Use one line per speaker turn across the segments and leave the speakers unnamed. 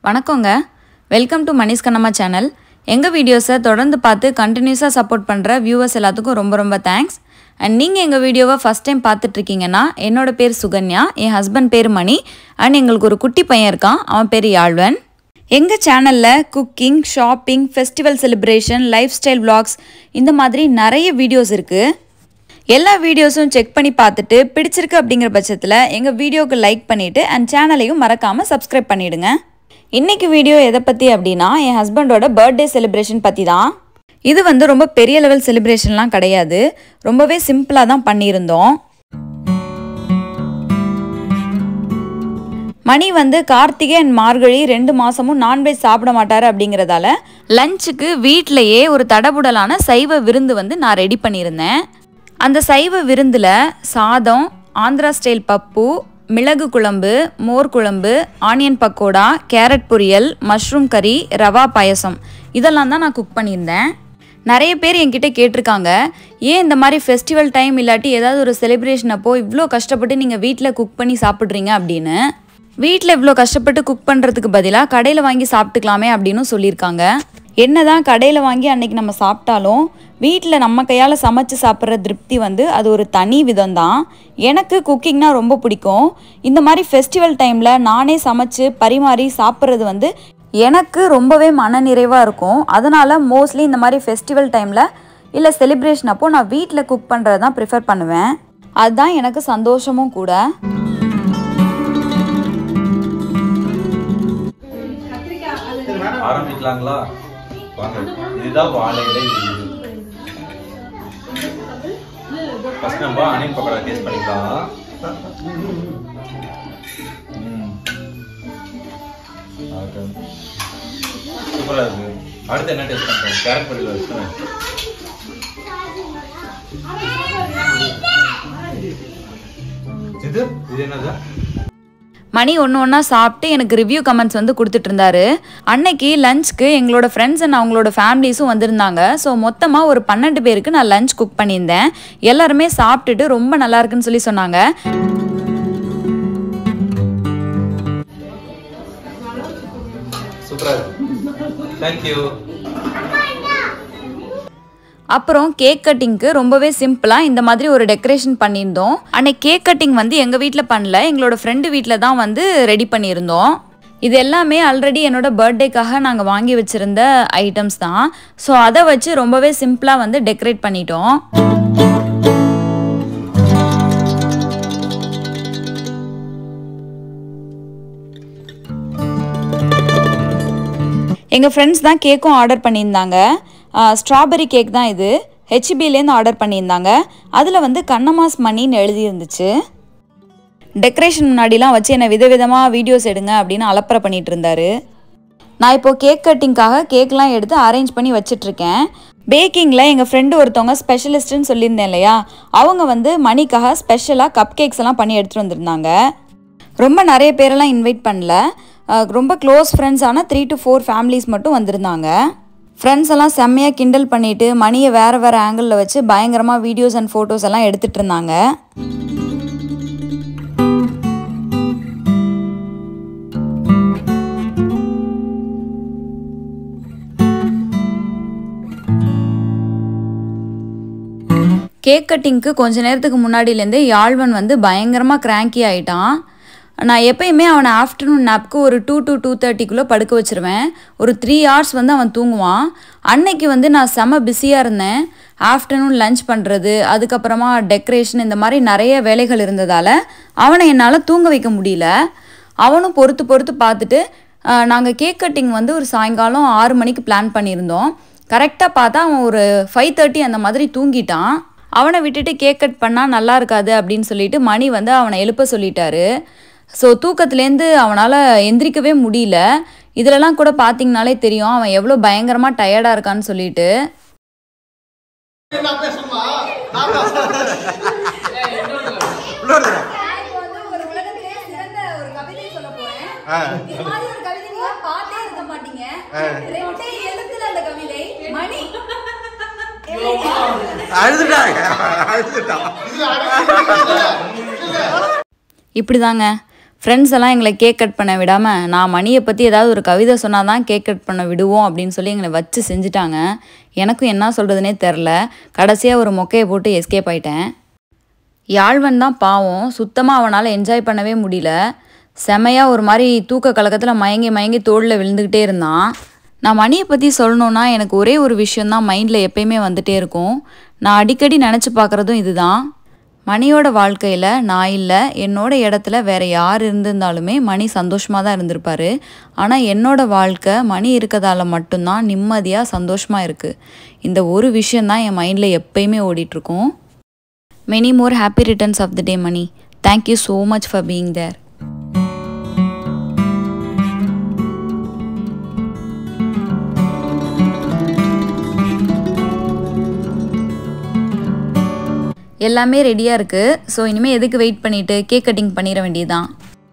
வணக்கங்க welcome to Manish Kannamma channel எங்கள் வீடியோஸை தொடர்ந்து பார்த்து கண்டினியூஸாக சப்போர்ட் பண்ணுற வியூவர்ஸ் எல்லாத்துக்கும் ரொம்ப ரொம்ப தேங்க்ஸ் அண்ட் நீங்கள் எங்கள் வீடியோவை ஃபஸ்ட் டைம் பார்த்துட்ருக்கீங்கன்னா என்னோட பேர் சுகன்யா என் ஹஸ்பண்ட் பேர் மணி அண்ட் எங்களுக்கு ஒரு குட்டி பையன் இருக்கான் அவன் பேர் யாழ்வன் எங்கள் சேனலில் cooking shopping festival celebration life style vlogs இந்த மாதிரி நிறைய வீடியோஸ் இருக்குது எல்லா வீடியோஸும் செக் பண்ணி பார்த்துட்டு பிடிச்சிருக்கு அப்படிங்கிற பட்சத்தில் எங்கள் வீடியோக்கு லைக் பண்ணிவிட்டு அண்ட் சேனலையும் மறக்காமல் சப்ஸ்கிரைப் பண்ணிவிடுங்க இன்றைக்கி வீடியோ எதை பற்றி அப்படின்னா என் ஹஸ்பண்டோட பர்த்டே செலிப்ரேஷன் பற்றி தான் இது வந்து ரொம்ப பெரிய லெவல் செலிப்ரேஷன்லாம் கிடையாது ரொம்பவே சிம்பிளாக தான் பண்ணியிருந்தோம் மணி வந்து கார்த்திகை அண்ட் மார்கழி ரெண்டு மாதமும் நான்வெஜ் சாப்பிட மாட்டார் அப்படிங்கிறதால லஞ்சுக்கு வீட்டிலையே ஒரு தடபுடலான சைவ விருந்து வந்து நான் ரெடி பண்ணியிருந்தேன் அந்த சைவ விருந்தில் சாதம் ஆந்திரா ஸ்டைல் பப்பு மிளகு குழம்பு மோர் குழம்பு ஆனியன் பக்கோடா கேரட் பொரியல் மஷ்ரூம் கறி ரவா பாயசம் இதெல்லாம் தான் நான் குக் பண்ணியிருந்தேன் நிறைய பேர் என்கிட்ட கேட்டிருக்காங்க ஏன் இந்த மாதிரி ஃபெஸ்டிவல் டைம் இல்லாட்டி ஏதாவது ஒரு செலிப்ரேஷன் அப்போ இவ்வளோ கஷ்டப்பட்டு நீங்கள் வீட்டில் குக் பண்ணி சாப்பிட்றீங்க அப்படின்னு வீட்டில் இவ்வளோ கஷ்டப்பட்டு குக் பண்ணுறதுக்கு பதிலாக கடையில் வாங்கி சாப்பிட்டுக்கலாமே அப்படின்னு சொல்லியிருக்காங்க என்னதான் கடையில் வாங்கி அன்னைக்கு நம்ம சாப்பிட்டாலும் வீட்டில் நம்ம கையால் சமைச்சு சாப்பிட்ற திருப்தி வந்து அது ஒரு தனி விதம்தான் எனக்கு குக்கிங்னா ரொம்ப பிடிக்கும் இந்த மாதிரி ஃபெஸ்டிவல் டைமில் நானே சமைச்சு பரிமாறி சாப்பிட்றது வந்து எனக்கு ரொம்பவே மனநிறைவாக இருக்கும் அதனால் மோஸ்ட்லி இந்த மாதிரி ஃபெஸ்டிவல் டைமில் இல்லை செலிப்ரேஷன் அப்போ நான் வீட்டில் குக் பண்ணுறது தான் ப்ரிஃபர் பண்ணுவேன் அதுதான் எனக்கு சந்தோஷமும் கூட
ஆரம்பிக்கலாங்களா வாங்க இதுதான் வாழை இலை விருந்து ஃபர்ஸ்ட் நம்ம அனியன் பக்கோடா டேஸ்ட் பண்ணிக்கலாம் ம். ஆகட்டும். சூப்பரா இருக்கு அடுத்து என்ன டேஸ்ட் பண்றோம் கேரட் பொரியல் வச்சு இது இது என்னது
மணி ஒன்று ஒன்றா சாப்பிட்டு எனக்கு ரிவ்யூ கமெண்ட்ஸ் வந்து கொடுத்துட்டு இருந்தாரு அன்னைக்கு லஞ்ச்க்கு எங்களோட ஃப்ரெண்ட்ஸ் அண்ட் அவங்களோட ஃபேமிலிஸும் வந்திருந்தாங்க ஸோ மொத்தமாக ஒரு பன்னெண்டு பேருக்கு நான் லஞ்ச் குக் பண்ணியிருந்தேன் எல்லாருமே சாப்பிட்டுட்டு ரொம்ப நல்லா இருக்குன்னு சொல்லி சொன்னாங்க
சூப்பரா இருக்கு தேங்க்யூ
அப்புறம் கேக் கட்டிங்க்கு ரொம்பவே சிம்பிளாக இந்த மாதிரி ஒரு டெக்கரேஷன் பண்ணியிருந்தோம் அன்னைக்கு கேக் கட்டிங் வந்து எங்கள் வீட்டில் பண்ணல எங்களோட ஃப்ரெண்டு வீட்டில் தான் வந்து ரெடி பண்ணியிருந்தோம் இது எல்லாமே ஆல்ரெடி என்னோட பர்த்டேக்காக நாங்கள் வாங்கி வச்சுருந்த ஐட்டம்ஸ் தான் ஸோ அதை வச்சு ரொம்பவே சிம்பிளாக வந்து டெக்கரேட் பண்ணிட்டோம் எங்கள் ஃப்ரெண்ட்ஸ் தான் கேக்கும் ஆர்டர் பண்ணியிருந்தாங்க ஸ்ட்ராபெரி கேக் தான் இது ஹெச்பிலேருந்து ஆர்டர் பண்ணியிருந்தாங்க அதில் வந்து கண்ணமாஸ் மணின்னு எழுதியிருந்துச்சு டெக்கரேஷன் முன்னாடிலாம் வச்சு என்னை விதவிதமாக வீடியோஸ் எடுங்க அப்படின்னு அலப்பறை பண்ணிட்டு இருந்தாரு நான் இப்போது கேக் கட்டிங்காக கேக்லாம் எடுத்து அரேஞ்ச் பண்ணி வச்சிட்ருக்கேன் பேக்கிங்கில் எங்கள் ஃப்ரெண்டு ஒருத்தவங்க ஸ்பெஷலிஸ்ட்டுன்னு சொல்லியிருந்தேன் இல்லையா அவங்க வந்து மணிக்காக ஸ்பெஷலாக கப் கேக்ஸ் எல்லாம் பண்ணி எடுத்துகிட்டு வந்திருந்தாங்க ரொம்ப நிறைய பேரெல்லாம் இன்வைட் பண்ணல அஹ் ரொம்ப க்ளோஸ் ஃப்ரெண்ட்ஸான த்ரீ டு ஃபோர் ஃபேமிலிஸ் மட்டும் வந்திருந்தாங்க ஃப்ரெண்ட்ஸ் எல்லாம் செம்மையாக கிண்டல் பண்ணிட்டு மணியை வேறு வேறு ஆங்கிளில் வச்சு பயங்கரமாக வீடியோஸ் அண்ட் ஃபோட்டோஸ் எல்லாம் எடுத்துகிட்டு இருந்தாங்க கேக் கட்டிங்க்கு கொஞ்ச நேரத்துக்கு முன்னாடியிலேருந்தே யாழ்வன் வந்து பயங்கரமாக கிராங்கி ஆயிட்டான் நான் எப்பயுமே அவனை ஆஃப்டர்நூன் நாப்க்கு ஒரு டூ டு டூ தேர்ட்டிக்குள்ளே படுக்க வச்சிருவேன் ஒரு த்ரீ ஹவர்ஸ் வந்து அவன் தூங்குவான் அன்னைக்கு வந்து நான் செம பிஸியாக இருந்தேன் ஆஃப்டர்நூன் லஞ்ச் பண்ணுறது அதுக்கப்புறமா டெக்கரேஷன் இந்த மாதிரி நிறைய வேலைகள் இருந்ததால் அவனை என்னால் தூங்க வைக்க முடியல அவனும் பொறுத்து பொறுத்து பார்த்துட்டு நாங்கள் கேக் கட்டிங் வந்து ஒரு சாயங்காலம் ஆறு மணிக்கு பிளான் பண்ணியிருந்தோம் கரெக்டாக பார்த்தா அவன் ஒரு ஃபைவ் தேர்ட்டி அந்த மாதிரி தூங்கிட்டான் அவனை விட்டுட்டு கேக் கட் பண்ணால் நல்லா இருக்காது அப்படின்னு சொல்லிட்டு மணி வந்து அவனை எழுப்ப சொல்லிட்டாரு ஸோ தூக்கத்துலேருந்து அவனால் எந்திரிக்கவே முடியல இதிலலாம் கூட பார்த்தீங்கனாலே தெரியும் அவன் எவ்வளோ பயங்கரமாக டயர்டாக இருக்கான்னு சொல்லிட்டு
இப்போ வந்து ஒரு உலகத்திலே சிறந்த ஒரு கவிதை சொல்ல போறேன் இது மாதிரி ஒரு கவிதை நீங்க பார்த்தே இருக்க மாட்டீங்க ரெண்டே எழுத்துல அந்த கவிதை மணி
அழுதுட்டாங்க அழுதுட்டான்
இப்படி தாங்க ஃப்ரெண்ட்ஸ் எல்லாம் எங்களை கேக் கட் பண்ண விடாமல் நான் மணியை பற்றி ஏதாவது ஒரு கவிதை சொன்னால் தான் கேக் கட் பண்ண விடுவோம் அப்படின்னு சொல்லி எங்களை வச்சு செஞ்சுட்டாங்க எனக்கும் என்ன சொல்கிறதுனே தெரில கடைசியாக ஒரு மொக்கையை போட்டு எஸ்கேப் ஆயிட்டேன் யாழ்வன் தான் பாவம் சுத்தமாக அவனால் என்ஜாய் பண்ணவே முடியல செமையாக ஒரு மாதிரி தூக்க கலக்கத்தில் மயங்கி மயங்கி தோளில் விழுந்துக்கிட்டே இருந்தான் நான் மணியை பற்றி சொல்லணுன்னா எனக்கு ஒரே ஒரு விஷயந்தான் மைண்டில் எப்பயுமே வந்துட்டே இருக்கும் நான் அடிக்கடி நினச்சி பார்க்குறதும் இதுதான் மணியோட வாழ்க்கையில் நான் இல்லை என்னோட இடத்துல வேற யார் இருந்திருந்தாலுமே மணி சந்தோஷமாக தான் இருந்திருப்பாரு ஆனால் என்னோட வாழ்க்கை மணி இருக்கதால மட்டும்தான் நிம்மதியாக சந்தோஷமாக இருக்குது இந்த ஒரு விஷயந்தான் என் மைண்டில் எப்பயுமே ஓடிட்டுருக்கும் many more happy returns of the day Mani thank you so much for being there எல்லாமே ரெடியாக இருக்குது ஸோ இனிமேல் எதுக்கு வெயிட் பண்ணிவிட்டு கேக் கட்டிங் பண்ணிட வேண்டியதுதான்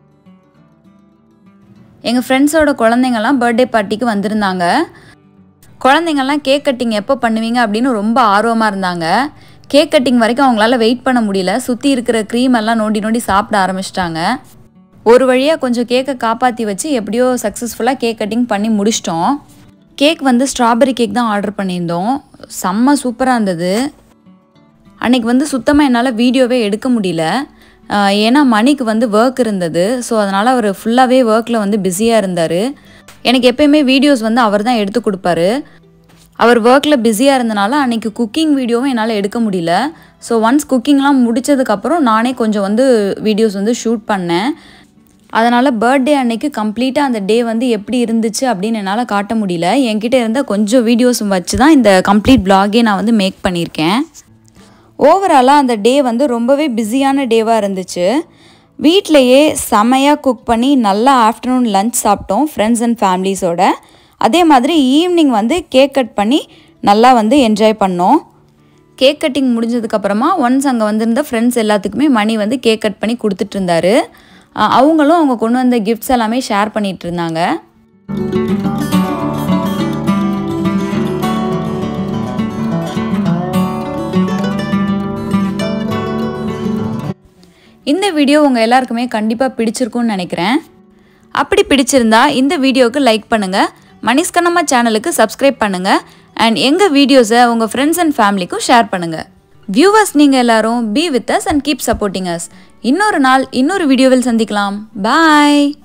எங்கள் ஃப்ரெண்ட்ஸோட குழந்தைங்கள்லாம் பர்த்டே பார்ட்டிக்கு வந்திருந்தாங்க குழந்தைங்கள்லாம் கேக் கட்டிங் எப்போ பண்ணுவீங்க அப்படின்னு ரொம்ப ஆர்வமாக இருந்தாங்க கேக் கட்டிங் வரைக்கும் அவங்களால வெயிட் பண்ண முடியல சுற்றி இருக்கிற க்ரீம் எல்லாம் நோண்டி நோண்டி சாப்பிட ஆரம்பிச்சிட்டாங்க ஒரு வழியாக கொஞ்சம் கேக்கை காப்பாற்றி வச்சு எப்படியோ சக்ஸஸ்ஃபுல்லாக கேக் கட்டிங் பண்ணி முடிச்சிட்டோம் கேக் வந்து ஸ்ட்ராபெரி கேக் தான் ஆர்டர் பண்ணியிருந்தோம் செம்ம சூப்பராக இருந்தது அன்னைக்கு வந்து சுத்தமாக என்னால் வீடியோவே எடுக்க முடியல ஆஹ் ஏன்னா மணிக்கு வந்து ஒர்க் இருந்தது ஸோ அதனால் அவர் ஃபுல்லாகவே ஒர்க்கில் வந்து பிஸியாக இருந்தார் எனக்கு எப்பயுமே வீடியோஸ் வந்து அவர் தான் எடுத்து கொடுப்பாரு அவர் ஒர்க்கில் பிஸியாக இருந்தனால அன்னைக்கு குக்கிங் வீடியோவும் என்னால் எடுக்க முடியல ஸோ ஒன்ஸ் குக்கிங்லாம் முடிச்சதுக்கப்புறம் நானே கொஞ்சம் வந்து வீடியோஸ் வந்து ஷூட் பண்ணேன் அதனால் பர்த்டே அன்னைக்கு கம்ப்ளீட்டாக அந்த டே வந்து எப்படி இருந்துச்சு அப்படின்னு என்னால் காட்ட முடியல என்கிட்ட இருந்த கொஞ்சம் வீடியோஸ் வச்சு தான் இந்த கம்ப்ளீட் vlog-ஏ நான் வந்து மேக் பண்ணியிருக்கேன் ஓவராலாக அந்த டே வந்து ரொம்பவே பிஸியான டேவாக இருந்துச்சு வீட்டிலையே செமையாக குக் பண்ணி நல்லா ஆஃப்டர்நூன் லஞ்ச் சாப்பிட்டோம் ஃப்ரெண்ட்ஸ் அண்ட் ஃபேமிலிஸோட அதே மாதிரி ஈவினிங் வந்து கேக் கட் பண்ணி நல்லா வந்து என்ஜாய் பண்ணோம் கேக் கட்டிங் முடிஞ்சதுக்கப்புறமா ஒன்ஸ் அங்கே வந்திருந்த ஃப்ரெண்ட்ஸ் எல்லாத்துக்குமே மணி வந்து கேக் கட் பண்ணி கொடுத்துட்டு இருந்தாரு அஹ் அவங்களும் அவங்க கொண்டு வந்த கிஃப்ட்ஸ் எல்லாமே ஷேர் பண்ணிட்டு இருந்தாங்க இந்த வீடியோ உங்கள் எல்லாருக்குமே கண்டிப்பாக பிடிச்சிருக்கும்னு நினைக்கிறேன் அப்படி பிடிச்சிருந்தா இந்த வீடியோவுக்கு லைக் பண்ணுங்கள் மணிஷ்கண்ணம்மா சேனலுக்கு சப்ஸ்கிரைப் பண்ணுங்கள் அண்ட் எங்கள் வீடியோஸை உங்கள் ஃப்ரெண்ட்ஸ் அண்ட் ஃபேமிலிக்கும் ஷேர் பண்ணுங்கள் வியூவர்ஸ் நீங்கள் எல்லாரும் be with us and keep supporting us இன்னொரு நாள் இன்னொரு வீடியோவில் சந்திக்கலாம் பாய்